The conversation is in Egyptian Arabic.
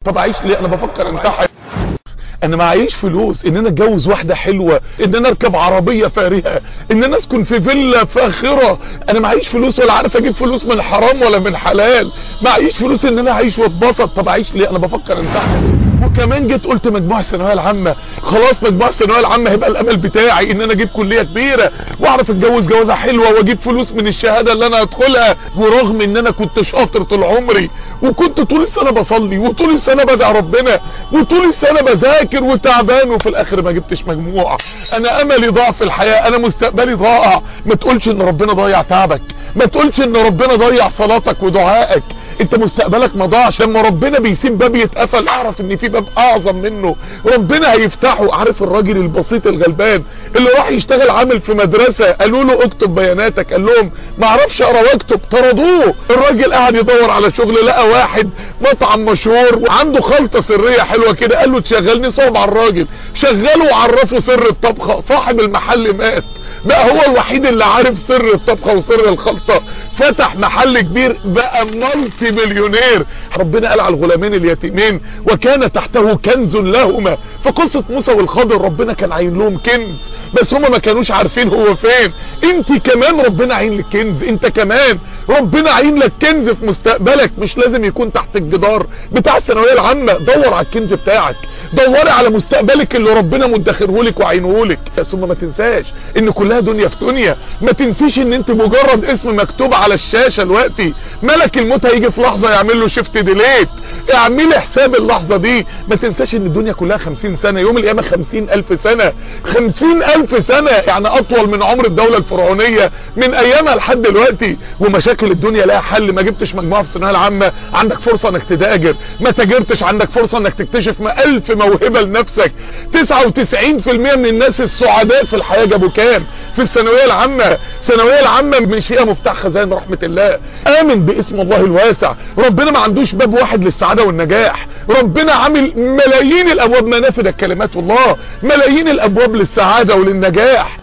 طب اعيش ليه انا بفكر انتحر انا معيش فلوس ان انا اتجوز واحده حلوه ان انا اركب عربيه فارهه ان انا اسكن في فيلا فاخره انا معيش فلوس ولا عارف اجيب فلوس من حرام ولا من حلال معيش فلوس ان انا اعيش واتبسط طب اعيش ليه انا بفكر انتحر وكمان جيت قلت مجموع الثانويه العامه خلاص مجموع الثانويه العامه هيبقى الامل بتاعي ان انا اجيب كليه كبيره واعرف اتجوز جوازه حلوه واجيب فلوس من الشهاده اللي انا هدخلها ورغم ان انا كنت شاطر طول عمري وكنت طول السنه بصلي وطول السنه بدعي ربنا وطول السنه بذاكر وتعبان وفي الاخر ما جبتش مجموع انا املي ضاع في الحياه انا مستقبلي ضاع ما تقولش ان ربنا ضيع تعبك ما تقولش ان ربنا ضيع صلاتك ودعائك انت مستقبلك ما ضاعش لما ربنا بيسيب باب يتقفل اعرف ان في باب اعظم منه ربنا هيفتحه عارف الراجل البسيط الغلبان اللي راح يشتغل عامل في مدرسة قالوا له اكتب بياناتك قال لهم ما اعرفش اقرا واكتب طردوه الراجل قاعد يدور على شغل لقى واحد مطعم مشهور وعنده خلطة سرية حلوة كده قال له تشغلني صوب على الراجل شغله وعرفه سر الطبخة صاحب المحل مات بقى هو الوحيد اللي عارف سر الطبخة وسر الخلطة فتح محل كبير بقى مالتي مليونير ربنا قال على الغلامين اليتيمين وكان تحته كنز لهما في قصة موسى والخضر ربنا كان عين لهم كنز بس هما ما كانوش عارفين هو فين انت كمان ربنا عين لك كنز انت كمان ربنا عين لك كنز في مستقبلك مش لازم يكون تحت الجدار بتاع الثانويه العامه دور على الكنز بتاعك دوري على مستقبلك اللي ربنا مدخره لك وعينه لك ثم ما تنساش ان كلها دنيا في دنيا ما تنسيش ان انت مجرد اسم مكتوب على الشاشه دلوقتي ملك الموت هيجي في لحظه يعمل له شيفت ديليت اعملي حساب اللحظه دي ما تنساش ان الدنيا كلها 50 سنه يوم القيامه 50000 سنه 50000 سنه يعني اطول من عمر الدوله الفرعونيه من ايامها لحد دلوقتي ومشاكل الدنيا لها حل ما جبتش مجموعه في الثانويه العامه عندك فرصه انك تتاجر ما تاجرتش عندك فرصه انك تكتشف ما الف موهبه لنفسك 99% من الناس السعداء في الحياه جابوا كام في الثانويه العامه الثانويه العامه مش هي مفتاح خزائن رحمه الله امن باسم الله الواسع ربنا ما عندوش باب واحد للسعاده والنجاح ربنا عامل ملايين الابواب منافذ كلمات الله ملايين الابواب للسعاده وللنجاح